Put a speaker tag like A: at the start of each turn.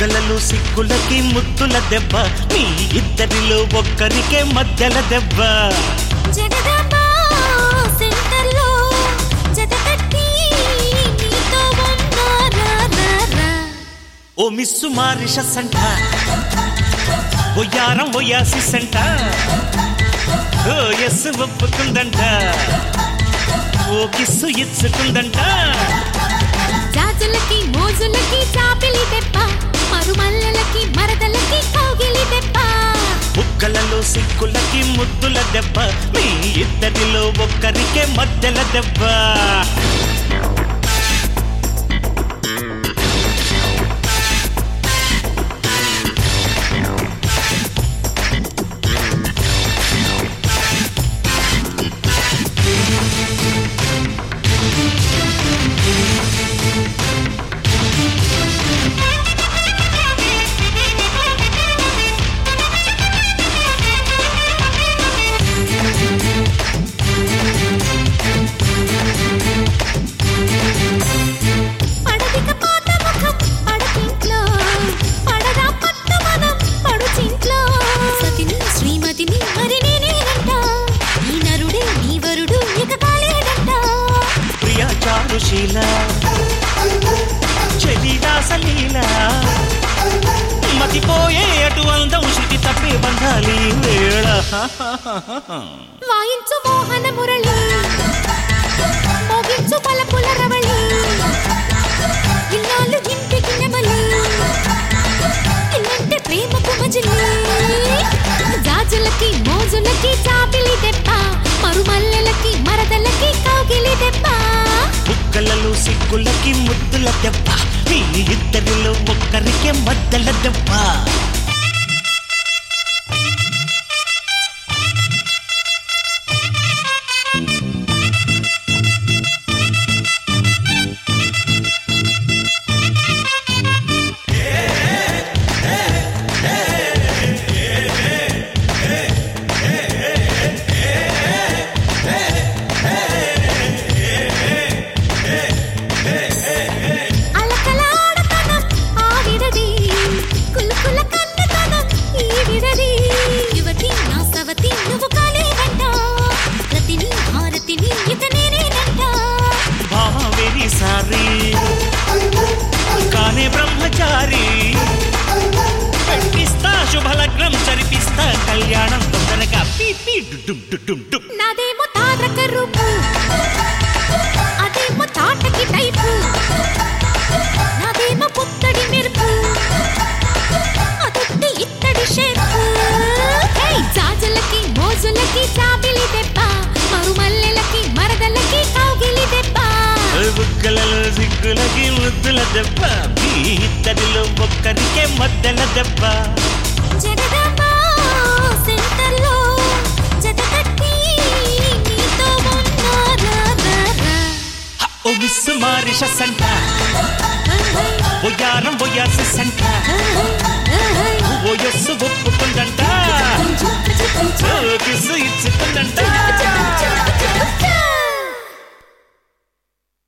A: బుగ్గలలో సిగ్గులకి ముద్దుల దెబ్బ మీ ఇద్దరిలో ఒక్కరికే మధ్యల దెబ్బ
B: జగదాంబ సెంటర్లో జతకట్టి నీతో ఉన్నారా
A: ఓ మిస్సు మారిషస్ అంట ఒయ్యారం ఒయ్యాసిస్ అంట ఓ ఎస్ ఒప్పుకుందంట ఓ కిస్సు ఇచ్చుకుందంట
B: జాజులకి మోజులకి చాపిలి దెబ్బ మరుమల్లెలకి మరదలకి కౌగిలి దెబ్బ
A: బుగ్గలలో సిగ్గులకి ముద్దుల దెబ్బ మీ ఇద్దరిలో ఒక్కరికే మధ్యల దెబ్బ
B: పడదిక పాత ముఖం పడకింట్లో పడదా పట్టు మనం పడుచింట్లో సతిని శ్రీమతిని మరి నేనేనంట ఈ నరుడే నీ వరుడు ఇక కాలేదంట
A: ప్రియా చారుశీల చెలిదాసలీల మతిపోయే అటు అందం శృతి తప్పే బంధాలి వేళ
B: వాయించు మోహన మురళి మోగించు పలపుల రవళి ఇన్నాళ్ళు ఇంటికి నెమలి ఇల్లంటే ప్రేమకు మజిలీ జాజులకి మోజులకి చాపిలి దెబ్బ మరుమల్లెలకి మరదలకి కౌగిలి దెబ్బ
A: బుక్కలలో సిగ్గులకి ముద్దుల దెబ్బ మీ ఇద్దరిలో ఒక్కరికే మధ్యల దెబ్బ
B: అలకలాడతనం ఆవిడది కులుకుల కన్నతనం ఈవిడది యువతి నా సవతి నువ్వు కాలేదంట రతిని భారతిని ఇక నేనేనంట
A: భావేరి సారి కానే బ్రహ్మచారి పెట్టిస్తా శుభలగ్నం చరిపిస్తా కళ్యాణం తొందరగా పీ పీ డుడ్డుం డుడ్డుం డుమ్
B: నాదేమో తారక రూపు అదేమో తాటకి టైపు నాదేమో పుత్తడి మెరుపు అదొట్టి ఇత్తడి షేపు హే, జాజులకి మోజులకి చాబిలి దెబ్బ మరుమల్లెలకి మరదలకి కౌగిలి దెబ్బ
A: బుగ్గలలో సిగ్గులకి ముద్దుల దెబ్బ మీ ఇద్దరిలో ఒక్కరికే మధ్యల దెబ్బ
B: జగదాంబ సెంటర్లో జతకట్టి నీతో ఉన్నారా
A: హ, ఓ మిస్సు మారిషస్ అంట ఒయ్యారం ఒయ్యాసిస్ అంట ఓ ఎస్సు ఒప్పుకుందంట